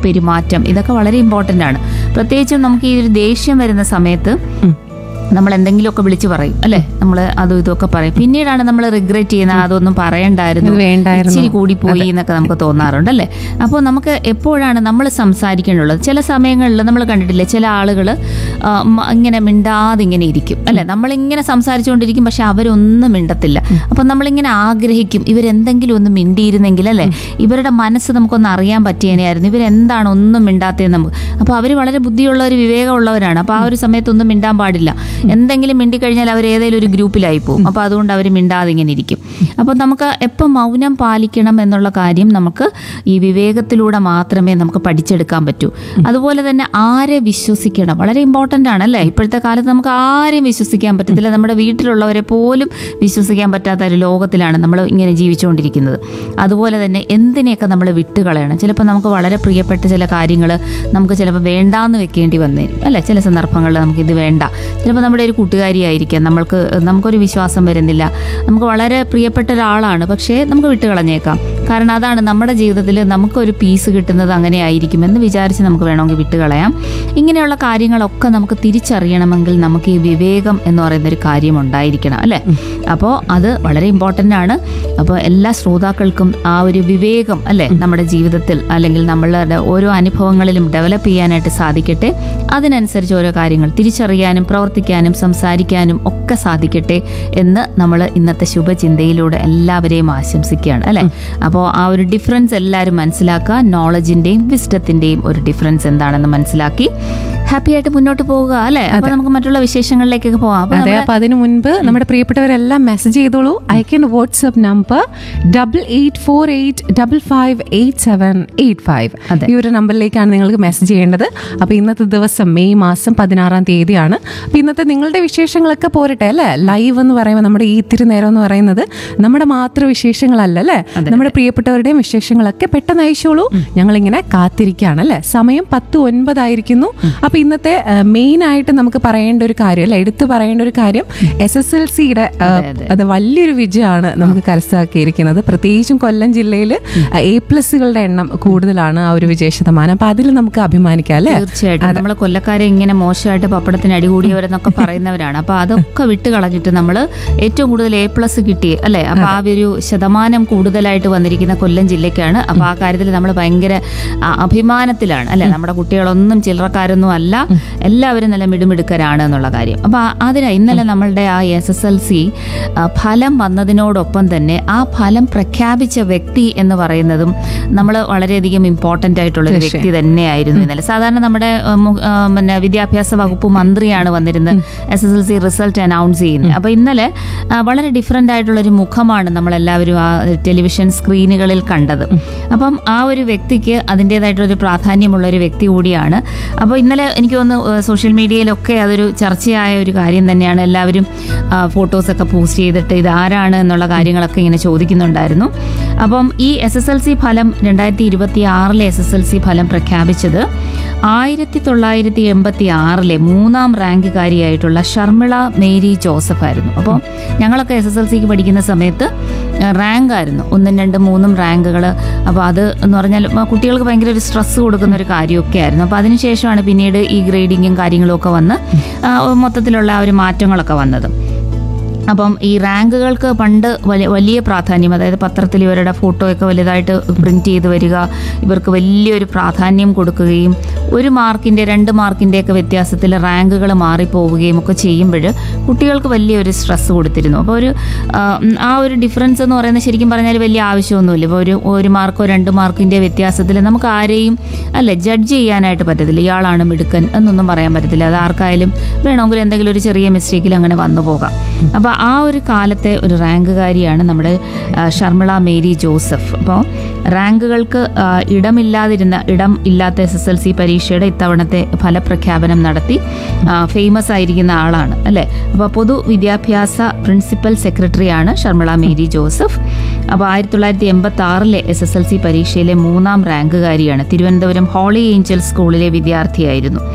പെരുമാറ്റം ഇതൊക്കെ വളരെ ഇമ്പോർട്ടൻ്റ് ആണ് പ്രത്യേകിച്ചും നമുക്ക് ഈ ഒരു ദേഷ്യം വരുന്ന സമയത്ത് നമ്മൾ എന്തെങ്കിലുമൊക്കെ വിളിച്ചു പറയും അല്ലെ നമ്മൾ അതും ഇതൊക്കെ പറയും പിന്നീടാണ് നമ്മൾ റിഗ്രറ്റ് ചെയ്യുന്ന അതൊന്നും പറയണ്ടായിരുന്നു ഇത് വേണ്ടായിരുന്നു. ഇച്ചിരി കൂടിപ്പോയി എന്നൊക്കെ നമുക്ക് തോന്നാറുണ്ട് അല്ലേ അപ്പോൾ നമുക്ക് എപ്പോഴാണ് നമ്മൾ സംസാരിക്കേണ്ടുള്ളത് ചില സമയങ്ങളിൽ നമ്മൾ കണ്ടിട്ടില്ലേ ചില ആളുകൾ ഇങ്ങനെ മിണ്ടാതെ ഇങ്ങനെ ഇരിക്കും അല്ലെ നമ്മളിങ്ങനെ സംസാരിച്ചുകൊണ്ടിരിക്കും പക്ഷെ അവരൊന്നും മിണ്ടത്തില്ല അപ്പം നമ്മളിങ്ങനെ ആഗ്രഹിക്കും ഇവരെന്തെങ്കിലും ഒന്ന് മിണ്ടിയിരുന്നെങ്കിൽ അല്ലേ ഇവരുടെ മനസ്സ് നമുക്കൊന്ന് അറിയാൻ പറ്റിയേനെയായിരുന്നു ഇവരെന്താണ് ഒന്നും മിണ്ടാത്തതെന്ന് നമുക്ക് അപ്പോൾ അവർ വളരെ ബുദ്ധിയുള്ളവർ വിവേകമുള്ളവരാണ് അപ്പോൾ ആ ഒരു സമയത്തൊന്നും മിണ്ടാൻ പാടില്ല എന്തെങ്കിലും മിണ്ടിക്കഴിഞ്ഞാൽ അവർ ഏതെങ്കിലും ഒരു ഗ്രൂപ്പിലായി പോകും അപ്പോൾ അതുകൊണ്ട് അവർ മിണ്ടാതെ ഇങ്ങനെ ഇരിക്കും അപ്പോൾ നമുക്ക് എപ്പം മൗനം പാലിക്കണം എന്നുള്ള കാര്യം നമുക്ക് ഈ വിവേകത്തിലൂടെ മാത്രമേ നമുക്ക് പഠിച്ചെടുക്കാൻ പറ്റൂ അതുപോലെ തന്നെ ആരെ വിശ്വസിക്കണം വളരെ ഇമ്പോർട്ടൻ്റ് ആണ് അല്ലേ ഇപ്പോഴത്തെ കാലത്ത് നമുക്ക് ആരെയും വിശ്വസിക്കാൻ പറ്റത്തില്ല നമ്മുടെ വീട്ടിലുള്ളവരെ പോലും വിശ്വസിക്കാൻ പറ്റാത്ത ഒരു ലോകത്തിലാണ് നമ്മൾ ഇങ്ങനെ ജീവിച്ചുകൊണ്ടിരിക്കുന്നത് അതുപോലെ തന്നെ എന്തിനെയൊക്കെ നമ്മൾ വിട്ടുകളയണം ചിലപ്പോൾ നമുക്ക് വളരെ പ്രിയപ്പെട്ട ചില കാര്യങ്ങൾ നമുക്ക് ചിലപ്പോൾ വേണ്ടാന്ന് വെക്കേണ്ടി വന്നേരും അല്ലേ ചില സന്ദർഭങ്ങളിൽ നമുക്ക് ഇത് വേണ്ട ചിലപ്പോൾ നമ്മുടെ ഒരു കൂട്ടുകാരിയായിരിക്കാം നമ്മൾക്ക് നമുക്കൊരു വിശ്വാസം വരുന്നില്ല നമുക്ക് വളരെ പ്രിയപ്പെട്ട ഒരാളാണ് പക്ഷേ നമുക്ക് വിട്ടുകളഞ്ഞേക്കാം കാരണം അതാണ് നമ്മുടെ ജീവിതത്തിൽ നമുക്കൊരു പീസ് കിട്ടുന്നത് അങ്ങനെ ആയിരിക്കുമെന്ന് വിചാരിച്ച് നമുക്ക് വേണമെങ്കിൽ വിട്ടുകളയാം ഇങ്ങനെയുള്ള കാര്യങ്ങളൊക്കെ നമുക്ക് തിരിച്ചറിയണമെങ്കിൽ നമുക്ക് ഈ വിവേകം എന്ന് പറയുന്ന ഒരു കാര്യം ഉണ്ടായിരിക്കണം അല്ലേ അപ്പോൾ അത് വളരെ ഇമ്പോർട്ടൻ്റ് ആണ് അപ്പോൾ എല്ലാ ശ്രോതാക്കൾക്കും ആ ഒരു വിവേകം അല്ലേ നമ്മുടെ ജീവിതത്തിൽ അല്ലെങ്കിൽ നമ്മളുടെ ഓരോ അനുഭവങ്ങളിലും ഡെവലപ്പ് ചെയ്യാനായിട്ട് സാധിക്കട്ടെ അതിനനുസരിച്ച് ഓരോ കാര്യങ്ങൾ തിരിച്ചറിയാനും പ്രവർത്തിക്കാനും സംസാരിക്കാനും ഒക്കെ സാധിക്കട്ടെ എന്ന് നമ്മൾ ഇന്നത്തെ ശുഭചിന്തയിലൂടെ എല്ലാവരെയും ആശംസിക്കുകയാണ് അല്ലേ അപ്പോൾ ആ ഒരു ഡിഫറൻസ് എല്ലാവരും മനസ്സിലാക്കുക നോളജിന്റെയും വിസ്റ്റത്തിന്റെയും ഒരു ഡിഫറൻസ് എന്താണെന്ന് മനസ്സിലാക്കി ഹാപ്പി ആയിട്ട് മുന്നോട്ട് പോവുക അല്ലേ അപ്പോൾ നമുക്ക് മറ്റുള്ള വിശേഷങ്ങളിലേക്കൊക്കെ പോവാം അപ്പോൾ അതെ അപ്പൊ അതിനു മുൻപ് നമ്മുടെ പ്രിയപ്പെട്ടവരെല്ലാം മെസ്സേജ് ചെയ്തോളൂ അയക്കേണ്ട WhatsApp number double eight four eight double five eight seven eight five അതെ. ഈ ഒരു നമ്പറിലേക്കാണ് നിങ്ങൾക്ക് മെസ്സേജ് ചെയ്യേണ്ടത് അപ്പൊ ഇന്നത്തെ ദിവസം മെയ് മാസം പതിനാറാം തീയതിയാണ് അപ്പൊ ഇന്നത്തെ നിങ്ങളുടെ വിശേഷങ്ങളൊക്കെ പോരട്ടെ അല്ലേ ലൈവ് എന്ന് പറയുമ്പോൾ നമ്മുടെ ഈ ഇത്തിരി നേരം എന്ന് പറയുന്നത് നമ്മുടെ മാത്രം വിശേഷങ്ങളല്ല അല്ലേ നമ്മുടെ പ്രിയപ്പെട്ടവരുടെയും വിശേഷങ്ങളൊക്കെ പെട്ടെന്ന് അയച്ചോളൂ ഞങ്ങളിങ്ങനെ കാത്തിരിക്കുകയാണ് അല്ലേ സമയം പത്ത് ഒൻപതായിരിക്കുന്നു അപ്പൊ ഇന്നത്തെ മെയിൻ ആയിട്ട് നമുക്ക് പറയേണ്ട ഒരു കാര്യം അല്ലെ എടുത്തു പറയേണ്ട ഒരു കാര്യം എസ് എസ് എൽ സിയുടെ അത് വലിയൊരു വിജയമാണ് നമുക്ക് കരസ്ഥമാക്കിയിരിക്കുന്നത് പ്രത്യേകിച്ചും കൊല്ലം ജില്ലയിൽ എ പ്ലസുകളുടെ എണ്ണം കൂടുതലാണ് ആ ഒരു വിജയ ശതമാനം അപ്പൊ അതിൽ നമുക്ക് അഭിമാനിക്കാം അല്ലേ തീർച്ചയായിട്ടും നമ്മൾ കൊല്ലക്കാരെ ഇങ്ങനെ മോശമായിട്ട് പപ്പടത്തിന് അടികൂടിയവരെന്നൊക്കെ പറയുന്നവരാണ് അപ്പൊ അതൊക്കെ വിട്ട് കളഞ്ഞിട്ട് നമ്മൾ ഏറ്റവും കൂടുതൽ എ പ്ലസ് കിട്ടി അല്ലെ അപ്പൊ ആ ഒരു ശതമാനം കൂടുതലായിട്ട് വന്നിരിക്കുന്ന കൊല്ലം ജില്ലയ്ക്കാണ് അപ്പൊ ആ കാര്യത്തിൽ നമ്മൾ ഭയങ്കര ആ, അഭിമാനത്തിലാണ് അല്ലെ നമ്മുടെ കുട്ടികളൊന്നും ചില്ലറക്കാരൊന്നും അല്ല എല്ലാവരും നല്ല മിടുമിടുക്കരാണ് എന്നുള്ള കാര്യം അപ്പൊ ആ- അതിനാ ഇന്നലെ നമ്മളുടെ ആ എസ് എസ് എൽ സി ഫലം വന്നതിനോടൊപ്പം തന്നെ ആ ഫലം പ്രഖ്യാപിച്ച വ്യക്തി എന്ന് പറയുന്നതും നമ്മൾ വളരെയധികം ഇമ്പോർട്ടന്റ് ആയിട്ടുള്ള ഒരു വ്യക്തി തന്നെയായിരുന്നു ഇന്നലെ സാധാരണ നമ്മുടെ ആ, മു- ആ, പിന്നെ വിദ്യാഭ്യാസ വകുപ്പ് മന്ത്രിയാണ് വന്നിരുന്നത് S S L C result announce ചെയ്യുന്നത് അപ്പൊ ഇന്നലെ ആ, വളരെ ഡിഫറെന്റ് ആയിട്ടുള്ള ഒരു മുഖമാണ് നമ്മളെല്ലാവരും ആ ടെലിവിഷൻ സ്ക്രീനുകളിൽ കണ്ടത് അപ്പം ആ ഒരു വ്യക്തിക്ക് അതിൻ്റെതായിട്ടുള്ളൊരു പ്രാധാന്യമുള്ള ഒരു വ്യക്തി കൂടിയാണ് അപ്പോൾ ഇന്നലെ എനിക്ക് തോന്നുന്നു സോഷ്യൽ മീഡിയയിലൊക്കെ അതൊരു ചർച്ചയായ ഒരു കാര്യം തന്നെയാണ് എല്ലാവരും ഫോട്ടോസൊക്കെ പോസ്റ്റ് ചെയ്തിട്ട് ഇത് ആരാണ് എന്നുള്ള കാര്യങ്ങളൊക്കെ ഇങ്ങനെ ചോദിക്കുന്നുണ്ടായിരുന്നു അപ്പം ഈ എസ് എസ് എൽ സി ഫലം രണ്ടായിരത്തി ഇരുപത്തി ആറിലെ എസ് എസ് എൽ സി ഫലം പ്രഖ്യാപിച്ചത് ആയിരത്തി തൊള്ളായിരത്തി എൺപത്തി ആറിലെ മൂന്നാം റാങ്കുകാരിയായിട്ടുള്ള ഷർമിള മേരി ജോസഫ് ആയിരുന്നു അപ്പോൾ ഞങ്ങളൊക്കെ എസ് എസ് എൽ സിക്ക് പഠിക്കുന്ന സമയത്ത് റാങ്ക് ആയിരുന്നു ഒന്നും രണ്ടും മൂന്നും റാങ്കുകൾ അപ്പോൾ അത് എന്ന് പറഞ്ഞാൽ ആ, കുട്ടികൾക്ക് ഭയങ്കര ഒരു സ്ട്രെസ് കൊടുക്കുന്ന ഒരു കാര്യമൊക്കെ ആയിരുന്നു അപ്പോൾ അതിനുശേഷമാണ് പിന്നീട് ഈ ഗ്രേഡിങ്ങും കാര്യങ്ങളും ഒക്കെ വന്ന് ആ, മൊത്തത്തിലുള്ള ആ ഒരു മാറ്റങ്ങളൊക്കെ വന്നത് അപ്പം ഈ റാങ്കുകൾക്ക് പണ്ട് വലിയ വലിയ പ്രാധാന്യം അതായത് പത്രത്തിൽ ഇവരുടെ ഫോട്ടോയൊക്കെ വലുതായിട്ട് പ്രിന്റ് ചെയ്ത് വരിക ഇവർക്ക് വലിയൊരു പ്രാധാന്യം കൊടുക്കുകയും ഒരു മാർക്കിൻ്റെ രണ്ട് മാർക്കിൻ്റെയൊക്കെ വ്യത്യാസത്തിൽ റാങ്കുകൾ മാറിപ്പോവുകയും ഒക്കെ ചെയ്യുമ്പോൾ കുട്ടികൾക്ക് വലിയൊരു സ്ട്രെസ് കൊടുത്തിരുന്നു അപ്പോൾ ഒരു ആ, ഉം, ആ ഒരു ഡിഫറൻസ് എന്ന് പറയുന്നത് ശരിക്കും പറഞ്ഞാൽ വലിയ ആവശ്യമൊന്നുമില്ല ഇപ്പോൾ ഒരു ഒരു മാർക്കോ രണ്ട് മാർക്കിൻ്റെ വ്യത്യാസത്തിൽ നമുക്ക് ആരെയും അല്ല ജഡ്ജ് ചെയ്യാനായിട്ട് പറ്റത്തില്ല ഇയാളാണ് മിടുക്കൻ എന്നൊന്നും പറയാൻ പറ്റത്തില്ല അത് ആർക്കായാലും വേണമെങ്കിൽ എന്തെങ്കിലും ഒരു ചെറിയ മിസ്റ്റേക്കിൽ അങ്ങനെ വന്നു പോകാം അപ്പോൾ ആ ഒരു കാലത്തെ ഒരു റാങ്കുകാരിയാണ് നമ്മുടെ ആ, ഷർമിള മേരി ജോസഫ് അപ്പോൾ റാങ്കുകൾക്ക് ആ, ഇടമില്ലാതിരുന്ന ഇടം ഇല്ലാത്ത എസ് എസ് എൽ സി പരീക്ഷയുടെ ഇത്തവണത്തെ ഫലപ്രഖ്യാപനം നടത്തി ഫേമസ് ആയിരിക്കുന്ന ആളാണ് അല്ലേ അപ്പോൾ പൊതുവിദ്യാഭ്യാസ പ്രിൻസിപ്പൽ സെക്രട്ടറിയാണ് ഷർമിള മേരി ജോസഫ് അപ്പോൾ ആയിരത്തി തൊള്ളായിരത്തി എൺപത്തി ആറിലെ എസ് എസ് എൽ സി പരീക്ഷയിലെ മൂന്നാം റാങ്കുകാരിയാണ് തിരുവനന്തപുരം ഹോളി ഏഞ്ചൽ സ്കൂളിലെ വിദ്യാർത്ഥിയായിരുന്നു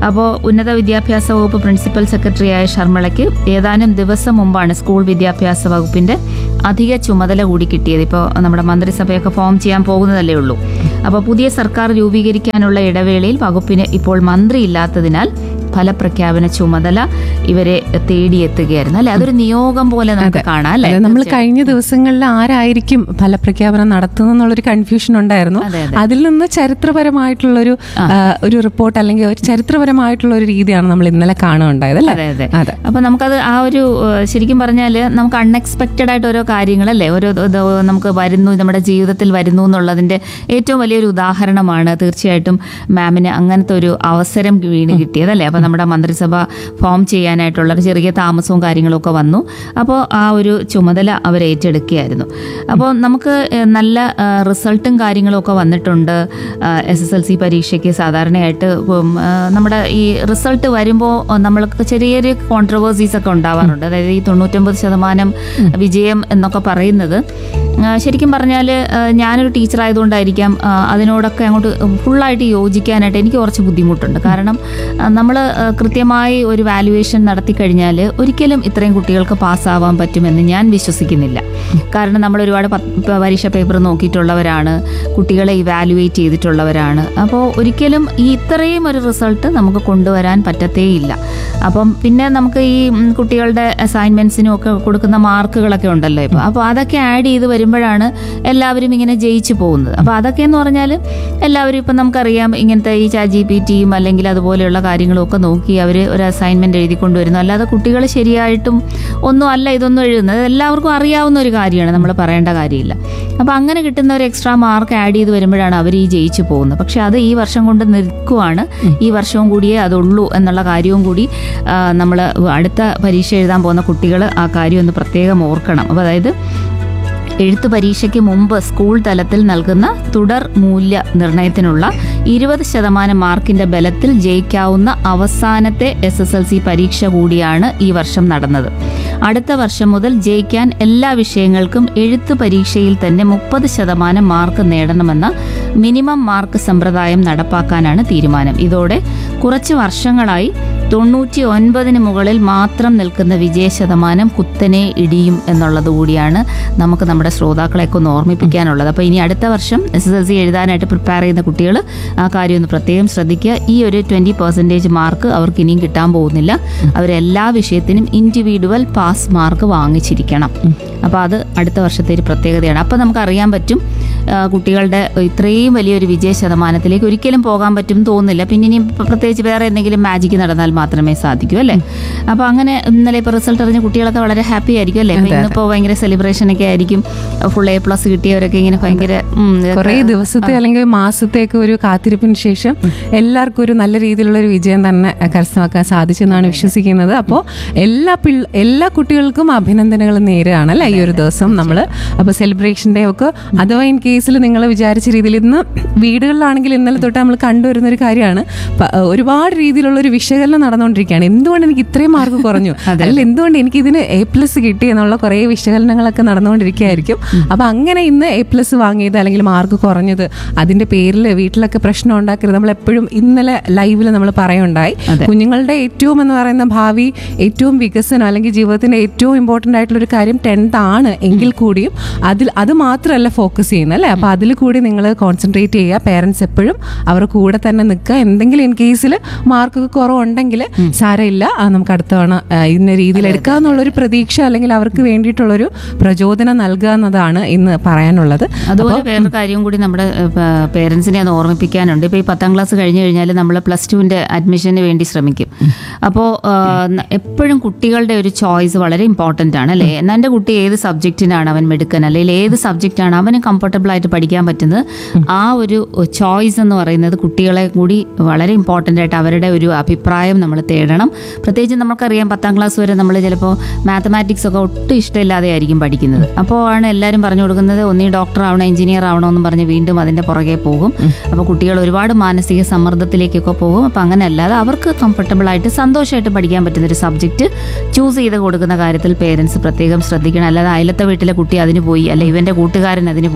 അപ്പോൾ ഉന്നത വിദ്യാഭ്യാസ വകുപ്പ് പ്രിൻസിപ്പൽ സെക്രട്ടറിയായ ശർമ്മളയ്ക്ക് ഏതാനും ദിവസം മുമ്പാണ് സ്കൂൾ വിദ്യാഭ്യാസ വകുപ്പിന്റെ അധിക ചുമതല കൂടി കിട്ടിയത് ഇപ്പോൾ നമ്മുടെ മന്ത്രിസഭയൊക്കെ ഫോം ചെയ്യാൻ പോകുന്നതല്ലേ ഉള്ളൂ അപ്പോൾ പുതിയ സർക്കാർ രൂപീകരിക്കാനുള്ള ഇടവേളയിൽ വകുപ്പിന് ഇപ്പോൾ മന്ത്രി ഇല്ലാത്തതിനാൽ ഫലപ്രഖ്യാപന ചുമതല ഇവരെ തേടിയെത്തുകയായിരുന്നു അല്ലെ അതൊരു നിയോഗം പോലെ നമുക്ക് കാണാം അല്ലെ അതെ നമ്മൾ കഴിഞ്ഞ ദിവസങ്ങളിൽ ആരായിരിക്കും ഫലപ്രഖ്യാപനം നടത്തുന്നുള്ളൊരു കൺഫ്യൂഷൻ ഉണ്ടായിരുന്നു അതെ, അതിൽ നിന്ന് ചരിത്രപരമായിട്ടുള്ളൊരു ആ, ഒരു റിപ്പോർട്ട് അല്ലെങ്കിൽ ഒരു ചരിത്രപരമായിട്ടുള്ള ഒരു രീതിയാണ് നമ്മൾ ഇന്നലെ കാണുകയുണ്ടായത് അല്ലേ അതെ അതെ അതെ അപ്പൊ നമുക്കത് ആ ഒരു ഏഹ്, ശരിക്കും പറഞ്ഞാൽ നമുക്ക് അൺഎക്സ്പെക്റ്റഡ് ആയിട്ട് ഓരോ കാര്യങ്ങളല്ലേ ഓരോ ഇത് നമുക്ക് വരുന്നു നമ്മുടെ ജീവിതത്തിൽ വരുന്നു എന്നുള്ളതിന്റെ ഏറ്റവും വലിയൊരു ഉദാഹരണമാണ് തീർച്ചയായിട്ടും മാമിന് അങ്ങനത്തെ ഒരു അവസരം വീണ് കിട്ടിയത് അല്ലേ അപ്പൊ നമ്മുടെ മന്ത്രിസഭ ഫോം ചെയ്യാനായിട്ടുള്ള ഒരു ചെറിയ താമസവും കാര്യങ്ങളും ഒക്കെ വന്നു അപ്പോൾ ആ ഒരു ചുമതല അവർ ഏറ്റെടുക്കുകയായിരുന്നു അപ്പോൾ നമുക്ക് ഏഹ്, നല്ല ഏഹ്, റിസൾട്ടും കാര്യങ്ങളും ഒക്കെ വന്നിട്ടുണ്ട് എസ് എസ് എൽ സി പരീക്ഷയ്ക്ക് സാധാരണയായിട്ട് ഉം, ആ, നമ്മുടെ ഈ റിസൾട്ട് വരുമ്പോൾ നമ്മൾക്ക് ചെറിയ ചെറിയ കോൺട്രവേഴ്സീസ് ഒക്കെ ഉണ്ടാവാറുണ്ട് അതായത് ഈ തൊണ്ണൂറ്റൊമ്പത് ശതമാനം വിജയം എന്നൊക്കെ പറയുന്നത് ആ, ശരിക്കും പറഞ്ഞാൽ ഞാനൊരു ടീച്ചർ ആയതുകൊണ്ടായിരിക്കാം ആ, അതിനോടൊക്കെ അങ്ങോട്ട് ഫുള്ളായിട്ട് യോജിക്കാനായിട്ട് എനിക്ക് കുറച്ച് ബുദ്ധിമുട്ടുണ്ട് കാരണം നമ്മൾ കൃത്യമായി ഒരു വാലുവേഷൻ നടത്തി കഴിഞ്ഞാൽ ഒരിക്കലും ഇത്രയും കുട്ടികൾക്ക് പാസ്സാവാൻ പറ്റുമെന്ന് ഞാൻ വിശ്വസിക്കുന്നില്ല കാരണം നമ്മൾ ഒരുപാട് പ- പ- പരീക്ഷ പേപ്പർ നോക്കിയിട്ടുള്ളവരാണ് കുട്ടികളെ ഇവാലുവേറ്റ് ചെയ്തിട്ടുള്ളവരാണ് അപ്പോൾ ഒരിക്കലും ഈ ഇത്രയും ഒരു റിസൾട്ട് നമുക്ക് കൊണ്ടുവരാൻ പറ്റത്തേയില്ല അപ്പം പിന്നെ നമുക്ക് ഈ ഉം, കുട്ടികളുടെ അസൈൻമെന്റ്സിനും ഒക്കെ കൊടുക്കുന്ന മാർക്കുകളൊക്കെ ഉണ്ടല്ലോ ഇപ്പോൾ അപ്പോൾ അതൊക്കെ ആഡ് ചെയ്ത് വരുമ്പോഴാണ് എല്ലാവരും ഇങ്ങനെ ജയിച്ചു പോകുന്നത് അപ്പോൾ അതൊക്കെ എന്ന് പറഞ്ഞാൽ എല്ലാവരും ഇപ്പം നമുക്കറിയാം ഇങ്ങനത്തെ ഈ ചാറ്റ് ജി പി ടിയും അല്ലെങ്കിൽ അതുപോലെയുള്ള കാര്യങ്ങളും ഒക്കെ നോക്കി അവർ ഒരു അസൈൻമെന്റ് എഴുതി കൊണ്ടുവരുന്നു അല്ലാതെ കുട്ടികൾ ശരിയായിട്ടും ഒന്നും അല്ല ഇതൊന്നും എഴുതുന്നത് എല്ലാവർക്കും അറിയാവുന്ന ഒരു കാര്യമാണ് നമ്മൾ പറയേണ്ട കാര്യമില്ല അപ്പോൾ അങ്ങനെ കിട്ടുന്ന ഒരു എക്സ്ട്രാ മാർക്ക് ആഡ് ചെയ്ത് വരുമ്പോഴാണ് അവർ ഈ ജയിച്ചു പോകുന്നത് പക്ഷെ അത് ഈ വർഷം കൊണ്ട് നിൽക്കുവാണ് ഈ വർഷവും കൂടിയേ അതുള്ളൂ എന്നുള്ള കാര്യവും കൂടി നമ്മൾ അടുത്ത പരീക്ഷ എഴുതാൻ പോകുന്ന കുട്ടികൾ ആ കാര്യം ഒന്ന് പ്രത്യേകം ഓർക്കണം അപ്പോൾ അതായത് എഴുത്ത് പരീക്ഷയ്ക്ക് മുമ്പ് സ്കൂൾ തലത്തിൽ നൽകുന്ന തുടർ മൂല്യ നിർണയത്തിനുള്ള ഇരുപത് ശതമാനം മാർക്കിന്റെ ബലത്തിൽ ജയിക്കാവുന്ന അവസാനത്തെ എസ് എസ് എൽ സി പരീക്ഷ കൂടിയാണ് ഈ വർഷം നടന്നത് അടുത്ത വർഷം മുതൽ ജയിക്കാൻ എല്ലാ വിഷയങ്ങൾക്കും എഴുത്ത് പരീക്ഷയിൽ തന്നെ മുപ്പത് ശതമാനം മാർക്ക് നേടണമെന്ന മിനിമം മാർക്ക് സമ്പ്രദായം നടപ്പാക്കാനാണ് തീരുമാനം ഇതോടെ കുറച്ച് വർഷങ്ങളായി തൊണ്ണൂറ്റി ഒൻപതിന് മുകളിൽ മാത്രം നിൽക്കുന്ന വിജയ ശതമാനം കുത്തനെ ഇടിയും എന്നുള്ളത് കൂടിയാണ് നമുക്ക് നമ്മുടെ ശ്രോതാക്കളെയൊക്കെ ഒന്ന് ഓർമ്മിപ്പിക്കാനുള്ളത് അപ്പോൾ ഇനി അടുത്ത വർഷം എസ് എസ് എൽ സി എഴുതാനായിട്ട് പ്രിപ്പയർ ചെയ്യുന്ന കുട്ടികൾ ആ കാര്യം ഒന്ന് പ്രത്യേകം ശ്രദ്ധിക്കുക ഈ ഒരു ട്വൻറ്റി പെർസെൻറ്റേജ് മാർക്ക് അവർക്ക് ഇനിയും കിട്ടാൻ പോകുന്നില്ല അവരെല്ലാ വിഷയത്തിനും ഇൻഡിവിജ്വൽ പാസ് മാർക്ക് വാങ്ങിച്ചിരിക്കണം അപ്പോൾ അത് അടുത്ത വർഷത്തെ ഒരു പ്രത്യേകതയാണ് അപ്പോൾ നമുക്ക് അറിയാൻ പറ്റും ആ, കുട്ടികളുടെ ഇത്രയും വലിയൊരു വിജയ ശതമാനത്തിലേക്ക് ഒരിക്കലും പോകാൻ പറ്റും എന്ന് തോന്നുന്നില്ല പിന്നെ ഇനി പ്ര- പ്രത്യേകിച്ച് വേറെ എന്തെങ്കിലും മാജിക്ക് നടന്നാൽ മാത്രമേ സാധിക്കൂ അല്ലേ അപ്പോൾ അങ്ങനെ ഇന്നലെ ഇപ്പോൾ റിസൾട്ട് അറിഞ്ഞ കുട്ടികളൊക്കെ വളരെ ഹാപ്പി ആയിരിക്കും അല്ലേ ഇപ്പോൾ ഇന്നിപ്പോൾ ഭയങ്കര സെലിബ്രേഷൻ ഒക്കെ ആയിരിക്കും ഫുൾ എ പ്ലസ് കിട്ടിയവരൊക്കെ ഇങ്ങനെ ഭയങ്കര ഉം, ഇതൊക്കെ- കുറേ ദിവസത്തെ അല്ലെങ്കിൽ മാസത്തേക്ക് ഒരു കാത്തിരിപ്പിന് ശേഷം എല്ലാവർക്കും ഒരു നല്ല രീതിയിലുള്ള ഒരു വിജയം തന്നെ കരസ്ഥമാക്കാൻ സാധിച്ചെന്നാണ് വിശ്വസിക്കുന്നത് അപ്പോൾ എല്ലാ പിള്ള എല്ലാ കുട്ടികൾക്കും അഭിനന്ദനങ്ങൾ നേരുകയാണ് അല്ലേ ഈ ഒരു ദിവസം നമ്മൾ അപ്പോൾ സെലിബ്രേഷൻ്റെ ഒക്കെ അഥവാ ഇൻ കേസിൽ നിങ്ങൾ വിചാരിച്ച രീതിയിൽ ഇന്ന് വീടുകളിലാണെങ്കിൽ ഇന്നലെ തൊട്ട് നമ്മൾ കണ്ടുവരുന്ന ഒരു കാര്യമാണ് പ- ഒരുപാട് രീതിയിലുള്ള ഒരു വിശകലനം നടന്നുകൊണ്ടിരിക്കുകയാണ് എന്തുകൊണ്ട് എനിക്ക് ഇത്രയും മാർക്ക് കുറഞ്ഞു അല്ലെങ്കിൽ എന്തുകൊണ്ട് എനിക്ക് ഇതിന് എ പ്ലസ് കിട്ടി എന്നുള്ള കുറേ വിശകലനങ്ങളൊക്കെ നടന്നുകൊണ്ടിരിക്കുകയായിരിക്കും അപ്പൊ അങ്ങനെ ഇന്ന് എ പ്ലസ് വാങ്ങിയത് അല്ലെങ്കിൽ മാർക്ക് കുറഞ്ഞത് അതിന്റെ പേരിൽ വീട്ടിലൊക്കെ പ്രശ്നം ഉണ്ടാക്കരുത് നമ്മൾ എപ്പോഴും ഇന്നലെ ലൈവിൽ നമ്മൾ പറയുണ്ടായി കുഞ്ഞുങ്ങളുടെ ഏറ്റവും എന്ന് പറയുന്ന ഭാവി ഏറ്റവും വികസനം അല്ലെങ്കിൽ ജീവിതത്തിന്റെ ഏറ്റവും ഇമ്പോർട്ടന്റ് ആയിട്ടുള്ള ഒരു കാര്യം ടെൻത്ത് ആണ് എങ്കിൽ കൂടിയും അതിൽ അത് മാത്രമല്ല ഫോക്കസ് ചെയ്യുന്നത് അല്ലേ അപ്പൊ അതിൽ കൂടി നിങ്ങൾ കോൺസെൻട്രേറ്റ് ചെയ്യുക പേരൻസ് എപ്പോഴും അവരുടെ കൂടെ തന്നെ നിൽക്കുക എന്തെങ്കിലും ഇൻ കേസിൽ മാർക്ക് കുറവുണ്ടെങ്കിൽ സാരമില്ല ആ, നമുക്ക് അടുത്ത തവണ ആ, ഇന്ന രീതിയിൽ എടുക്കുക എന്നുള്ളൊരു പ്രതീക്ഷ അല്ലെങ്കിൽ അവർക്ക് വേണ്ടിയിട്ടുള്ളൊരു പ്രചോദനം നൽകുക എന്നതാണ് ഇന്ന് പറയാനുള്ളത് അതുപോലെ വേറൊരു കാര്യം കൂടി നമ്മുടെ പേരൻസിനെ ഒന്ന് ഓർമ്മിപ്പിക്കാനുണ്ട് ഇപ്പോൾ ഈ പത്താം ക്ലാസ് കഴിഞ്ഞ് കഴിഞ്ഞാൽ നമ്മൾ പ്ലസ് ടുവിൻ്റെ അഡ്മിഷന് വേണ്ടി ശ്രമിക്കും അപ്പോൾ എപ്പോഴും കുട്ടികളുടെ ഒരു ചോയ്സ് വളരെ ഇമ്പോർട്ടൻ്റ് ആണ് അല്ലേ എന്നാൽ എൻ്റെ കുട്ടി ഏത് സബ്ജക്റ്റിനാണ് അവൻ മെടുക്കൻ അല്ലെങ്കിൽ ഏത് സബ്ജക്റ്റാണ് അവന് കംഫർട്ടബിൾ ആയിട്ട് പഠിക്കാൻ പറ്റുന്നത് ആ ഒരു ചോയ്സ് എന്ന് പറയുന്നത് കുട്ടികളെ കൂടി വളരെ ഇമ്പോർട്ടൻ്റ് ആയിട്ട് അവരുടെ ഒരു അഭിപ്രായം നമ്മൾ തേടണം പ്രത്യേകിച്ച് നമുക്കറിയാം പത്താം ക്ലാസ് വരെ നമ്മൾ ചിലപ്പോൾ മാത്തമാറ്റിക്സ് ഒക്കെ ഒട്ടും ഇഷ്ടമില്ലാതെ ആയിരിക്കും പഠിക്കുന്നത് അപ്പോൾ ആണ് എല്ലാവരും പറഞ്ഞു കൊടുക്കുന്നത് ഒന്നീ ഡോക്ടർ ആവണം എഞ്ചിനീയർ ആവണം എന്ന് പറഞ്ഞ് വീണ്ടും അതിൻ്റെ പുറകെ പോകും അപ്പോൾ കുട്ടികൾ ഒരുപാട് മാനസിക സമ്മർദ്ദത്തിലേക്കൊക്കെ പോകും അപ്പോൾ അങ്ങനെ അല്ലാതെ അവർക്ക് കംഫർട്ടബിൾ ആയിട്ട് സന്തോഷമായിട്ട് പഠിക്കാൻ പറ്റുന്ന ഒരു സബ്ജക്റ്റ് ചൂസ് ചെയ്ത് കൊടുക്കുന്ന കാര്യത്തിൽ പേരൻസ് പ്രത്യേകം ശ്രദ്ധിക്കണം അല്ലാതെ അയലത്തെ വീട്ടിലെ കുട്ടി അതിന് പോയി അല്ലെ ഇവൻ്റെ കൂട്ടുകാരൻ അതിന് പോയി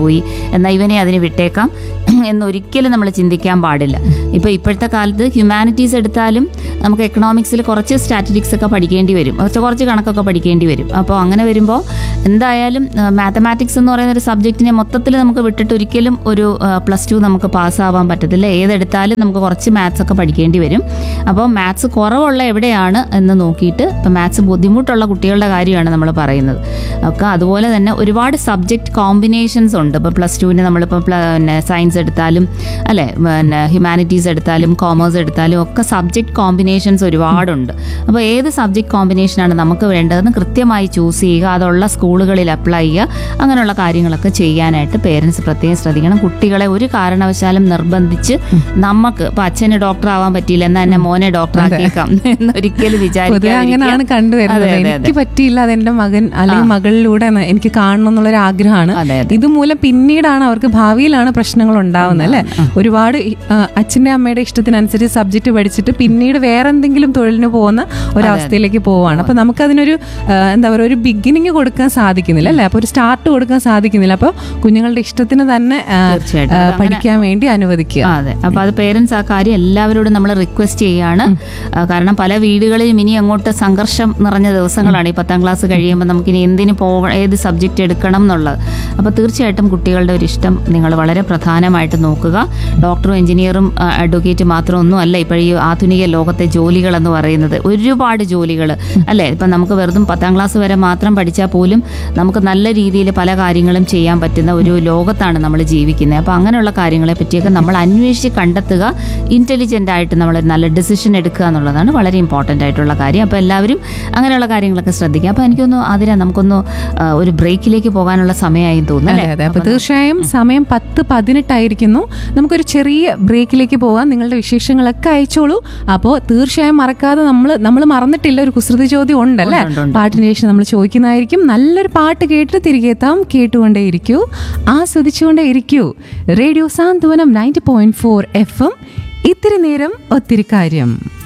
എന്നാൽ ഇവനെ അതിന് വിട്ടേക്കാം എന്നൊരിക്കലും നമ്മൾ ചിന്തിക്കാൻ പാടില്ല ഇപ്പോൾ ഇപ്പോഴത്തെ കാലത്ത് ഹ്യൂമാനിറ്റീസ് എടുത്താലും നമുക്ക് എക്കണോമിക്സിൽ കുറച്ച് സ്റ്റാറ്റിസ്റ്റിക്സ് ഒക്കെ പഠിക്കേണ്ടി വരും കുറച്ച് കുറച്ച് കണക്കൊക്കെ പഠിക്കേണ്ടി വരും അപ്പോൾ അങ്ങനെ വരുമ്പോൾ എന്തായാലും മാത്തമാറ്റിക്സ് എന്ന് പറയുന്ന ഒരു സബ്ജക്റ്റിനെ മൊത്തത്തിൽ നമുക്ക് വിട്ടിട്ട് ഒരിക്കലും ഒരു പ്ലസ് ടു നമുക്ക് പാസ്സാവാൻ പറ്റത്തില്ല ഏതെടുത്താലും നമുക്ക് കുറച്ച് മാത്സ് ഒക്കെ പഠിക്കേണ്ടി വരും അപ്പോൾ മാത്സ് കുറവുള്ള എവിടെയാണ് എന്ന് നോക്കിയിട്ട് ഇപ്പം മാത്സ് ബുദ്ധിമുട്ടുള്ള കുട്ടികളുടെ കാര്യമാണ് നമ്മൾ പറയുന്നത് ഒക്കെ അതുപോലെ തന്നെ ഒരുപാട് സബ്ജക്റ്റ് കോമ്പിനേഷൻസ് ഉണ്ട് ഇപ്പോൾ പ്ലസ് ടുവിന് നമ്മളിപ്പോൾ പിന്നെ സയൻസ് എടുത്താലും അല്ലേ പിന്നെ ഹ്യൂമാനിറ്റീസ് എടുത്താലും കോമേഴ്സ് എടുത്താലും ഒക്കെ സബ്ജക്റ്റ് കോമ്പിനേഷൻസ് ഒരുപാടുണ്ട് അപ്പോൾ ഏത് സബ്ജക്റ്റ് കോമ്പിനേഷനാണ് നമുക്ക് വേണ്ടതെന്ന് കൃത്യമായി ചൂസ് ചെയ്യുക അതുള്ള സ്കൂളുകളിൽ അപ്ലൈ ചെയ്യുക അങ്ങനെയുള്ള കാര്യങ്ങളൊക്കെ ചെയ്യാനായിട്ട് പേരൻസ് പ്രത്യേകം ശ്രദ്ധിക്കണം കുട്ടികളെ ഒരു കാരണവശാലും നിർബന്ധിച്ച് നമുക്ക് ഇപ്പം അച്ഛന് ഡോക്ടർ ആവാൻ പറ്റിയില്ല എന്നാൽ എന്നെ മോനെ ഡോക്ടർ ആക്കിയേക്കാം എന്നൊരിക്കലും പൊതുവെ അങ്ങനെയാണ് കണ്ടുവരുന്നത് അതെ, അതെ, എനിക്ക് പറ്റിയില്ല അതെന്റെ മകൻ അല്ലെങ്കിൽ മകളിലൂടെ ന- എനിക്ക് കാണണം എന്നുള്ളൊരു ആഗ്രഹമാണ് അതെ, അതെ. ഇതുമൂലം പിന്നീടാണ് അവർക്ക് ഭാവിയിലാണ് പ്രശ്നങ്ങൾ ഉണ്ടാവുന്നത് അല്ലെ ഒരുപാട് ഈ, ആ, അച്ഛന്റെ അമ്മയുടെ ഇഷ്ടത്തിനനുസരിച്ച് സബ്ജക്ട് പഠിച്ചിട്ട് പിന്നീട് വേറെ എന്തെങ്കിലും തൊഴിലിന് പോകുന്ന ഒരവസ്ഥയിലേക്ക് പോവാണ് അപ്പൊ നമുക്കതിനൊരു ആ, എന്താ പറയുക ഒരു ബിഗിനിങ് കൊടുക്കാൻ സാധിക്കുന്നില്ല അല്ലെ അപ്പൊ ഒരു സ്റ്റാർട്ട് കൊടുക്കാൻ സാധിക്കുന്നില്ല അപ്പൊ കുഞ്ഞുങ്ങളുടെ ഇഷ്ടത്തിന് തന്നെ ആ, തീർച്ചയായിട്ടും. ആ, അതങ്ങനെ- പഠിക്കാൻ വേണ്ടി അനുവദിക്കുക ആ, അതെ അപ്പൊ അത് പേരൻസ് ആ കാര്യം എല്ലാവരോടും നമ്മൾ റിക്വസ്റ്റ് ചെയ്യാണ് ആ, കാരണം പല വീടുകളിലും ഇനി അങ്ങോട്ട് സംഘർഷം നിറഞ്ഞ ദിവസങ്ങളാണ് ഈ പത്താം ക്ലാസ് കഴിയുമ്പോൾ നമുക്കിനി എന്തിന് പോകണം ഏത് സബ്ജക്റ്റ് എടുക്കണം എന്നുള്ളത് അപ്പോൾ തീർച്ചയായിട്ടും കുട്ടികളുടെ ഒരു ഇഷ്ടം നിങ്ങൾ വളരെ പ്രധാനമായിട്ട് നോക്കുക ഡോക്ടറും എഞ്ചിനീയറും അഡ്വക്കേറ്റ് മാത്രമൊന്നും അല്ല ഇപ്പോൾ ഈ ആധുനിക ലോകത്തെ ജോലികൾ എന്ന് പറയുന്നത് ഒരുപാട് ജോലികൾ അല്ലേ ഇപ്പം നമുക്ക് വെറുതെ പത്താം ക്ലാസ് വരെ മാത്രം പഠിച്ചാൽ പോലും നമുക്ക് നല്ല രീതിയിൽ പല കാര്യങ്ങളും ചെയ്യാൻ പറ്റുന്ന ഒരു ലോകത്താണ് നമ്മൾ ജീവിക്കുന്നത് അപ്പോൾ അങ്ങനെയുള്ള കാര്യങ്ങളെ പറ്റിയൊക്കെ നമ്മൾ അന്വേഷിച്ച് കണ്ടെത്തുക ഇൻ്റലിജൻ്റ് ആയിട്ട് നമ്മൾ നല്ല ഡിസിഷൻ എടുക്കുക എന്നുള്ളതാണ് വളരെ ഇമ്പോർട്ടൻ്റ് ആയിട്ടുള്ള കാര്യം അപ്പോൾ എല്ലാവരും അങ്ങനെയുള്ള കാര്യങ്ങളൊക്കെ ശ്രദ്ധിക്കുക അപ്പോൾ എനിക്കൊന്ന് അതിനെ നമുക്കൊന്ന് ആ, ഒരു ബ്രേക്കിലേക്ക് പോകാനുള്ള സമയമായി തോന്നുന്നു അതെ അല്ലേ അതെ അപ്പൊ തീർച്ചയായും സമയം പത്ത് പതിനെട്ടായിരിക്കുന്നു നമുക്കൊരു ചെറിയ ബ്രേക്കിലേക്ക് പോവാം നിങ്ങളുടെ വിശേഷങ്ങളൊക്കെ അയച്ചോളൂ അപ്പോൾ തീർച്ചയായും മറക്കാതെ നമ്മൾ നമ്മൾ മറന്നിട്ടില്ല ഒരു കുസൃതി ചോദ്യം ഉണ്ടല്ലേ ഉണ്ട്, ഉണ്ട്. പാട്ടിന് ശേഷം നമ്മൾ ചോദിക്കുന്നതായിരിക്കും നല്ലൊരു പാട്ട് കേട്ട് തിരികെ എത്താം കേട്ടുകൊണ്ടേ ഇരിക്കൂ ആസ്വദിച്ചുകൊണ്ടേ ഇരിക്കൂ radio Santhwanam ninety point four F M ഇത്തിരി നേരം ഒത്തിരി കാര്യം